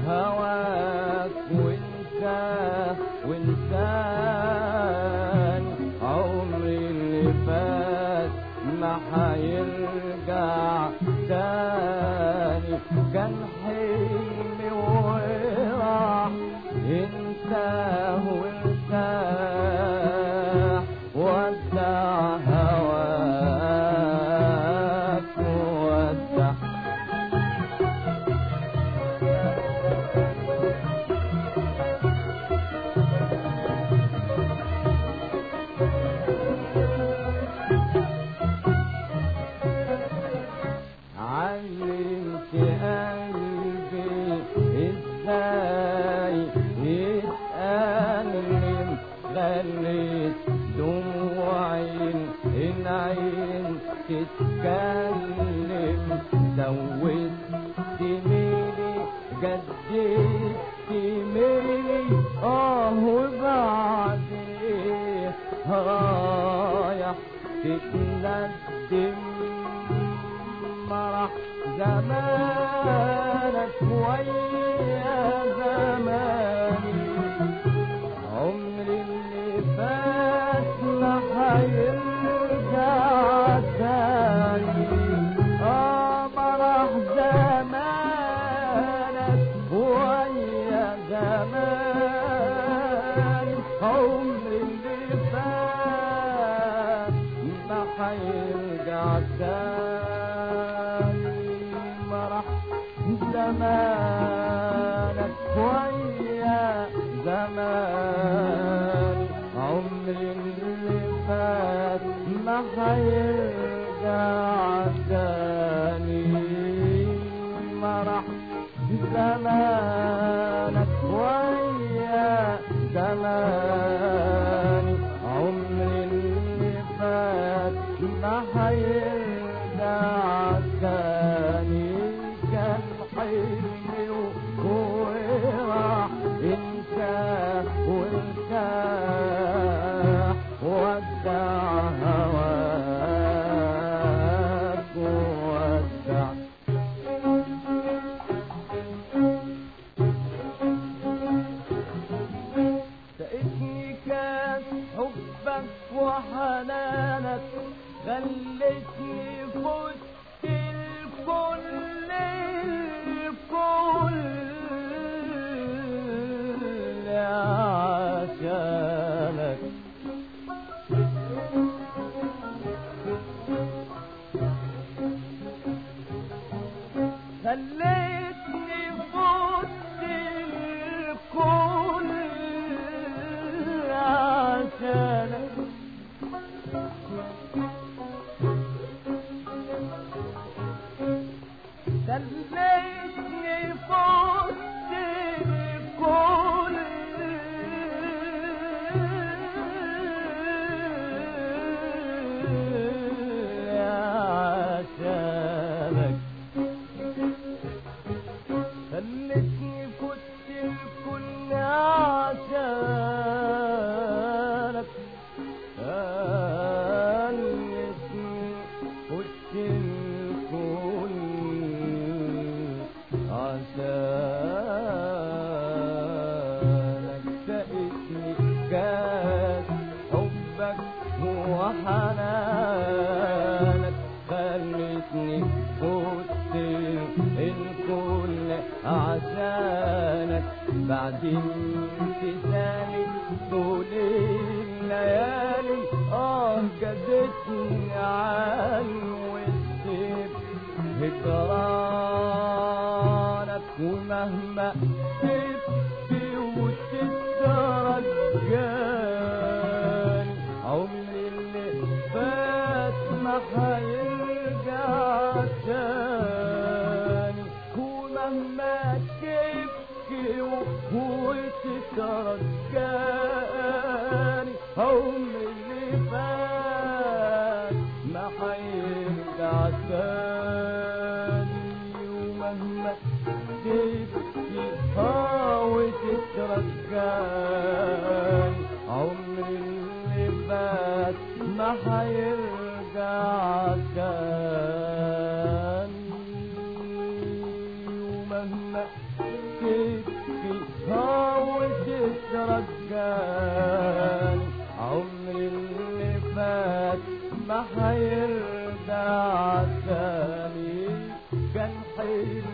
هواك وانت وانسان عمري اللي فات ما حيرجع تاني كان حلمي وراح انت وارتاح ودع هواك ودع علمت قلبي ازاي يتألم خليت دموعي العين تتكلم زودت ميلي جددت ميلي اه وبعدين رايح تتندم مرح زمانك ويا زماني عمري اللي فات ما حيرجع تاني اه مرح زمانك ويا زماني عمري اللي فات ما حيرجع تاني مرح زمانك ويا زمان عمري اللي فات ما حيرجع تاني مرح زمانك ويا زمان عمري اللي فات ما حيرجع تاني كان حلمي وراح انت وارتاح ودع هواك ودع سقتني كاس حبك وحنانك خلتني فزت الكل الكل عشانك خليتني فزت الكل عشانك خليتني فزت الكل عشانك خلتني كنت الكل عشانك خلتني كنت الكل عشانك سقتني كاس حبك وحنانك خلتني كنت الكل عشانك بعد امتثالي طول الليالي اه جدتني عن والسيف هجرانك ومهما تبكي وتترجاني عمري اللي فات ما حيرجع تاني ومهما تبكي وتترجاني عمري اللي فات ما حيرجع تاني ومهما تبكي اه وتترجاني عمري اللي فات ما حيرجع تاني مهما تبكي هو تترجاني عمري اللي فات ما هيرجع تاني كان حلم